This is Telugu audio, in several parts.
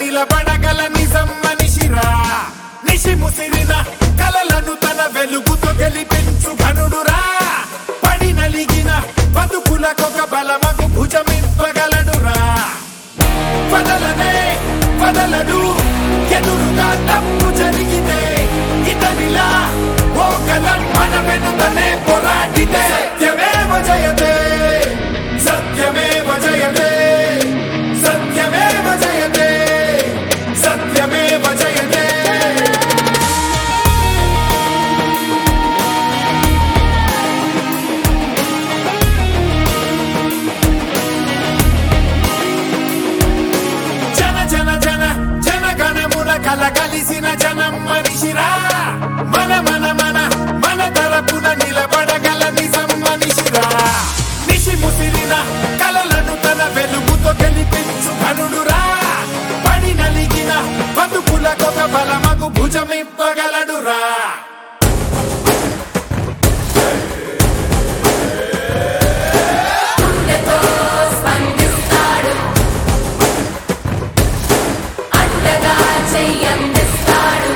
నిలబడగల నిజం మనిషిరా నిషి ముసిరిన కలలను తన వెలుగుతో గెలిపించు ఘనుడురా పడి నలిగిన బతుకులకొక బలమగు భుజమింపగలడురా వదలనే వదలడు ఎదురుగా తప్పు జరిగితే ఇతనిలా ఓ కలం మన వెనుకనే పోరాడితే సత్యమేవ జయతే సత్యమేవ జయతే సత్యమేవ జయతే సత్యమేవ జయతే జన జన జన జన గణమున కలగలిసిన జనం మనిషిరా మన మన మన మన తరపున నిలబడగల నిజం మనిషిరా నిషి ముసిరిన కలలను తన వెలుగుతో గెలిపించు ఘనుడురా పడి నలిగిన బతుకులకొక బలమగు భుజమిప్పగలడురా గుండెతో స్పందిస్తాడు అండగా చెయ్యందిస్తాడు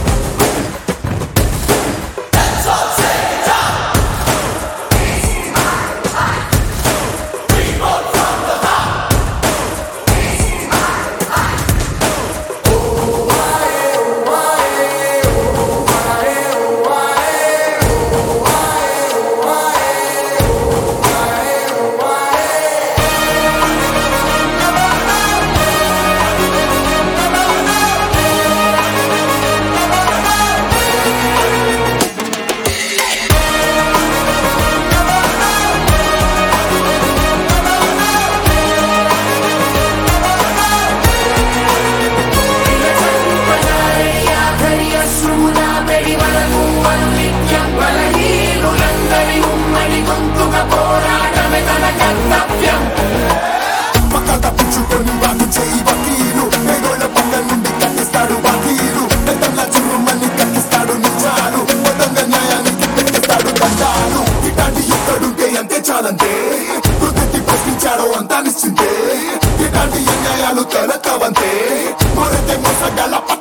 ఆఖరి అశ్రువుల వెడి వరకు అనునిత్యం బలహీనులందరి ఉమ్మడి గొంతుగా పోరాటమే తన కర్తవ్యం పక్క తప్పించుకొని వాకి చేయి వకీలు పేదోళ్ళ పక్క నుండి కట్టిస్తాడు వకీలు పెద్దల చురుమని కట్టిస్తాడు నిజాలు మొత్తంగా న్యాయానికి పెట్టిస్తాడు దండాలు ఇట్లాంటి ఎక్కడుంటే అంతే చాలంతే కృతి ప్రశ్నించాడో అంతా నిశ్చింతే ఇట్లాంటి అన్యాయాలు తలెత్తవంతే మొరతే మోసగల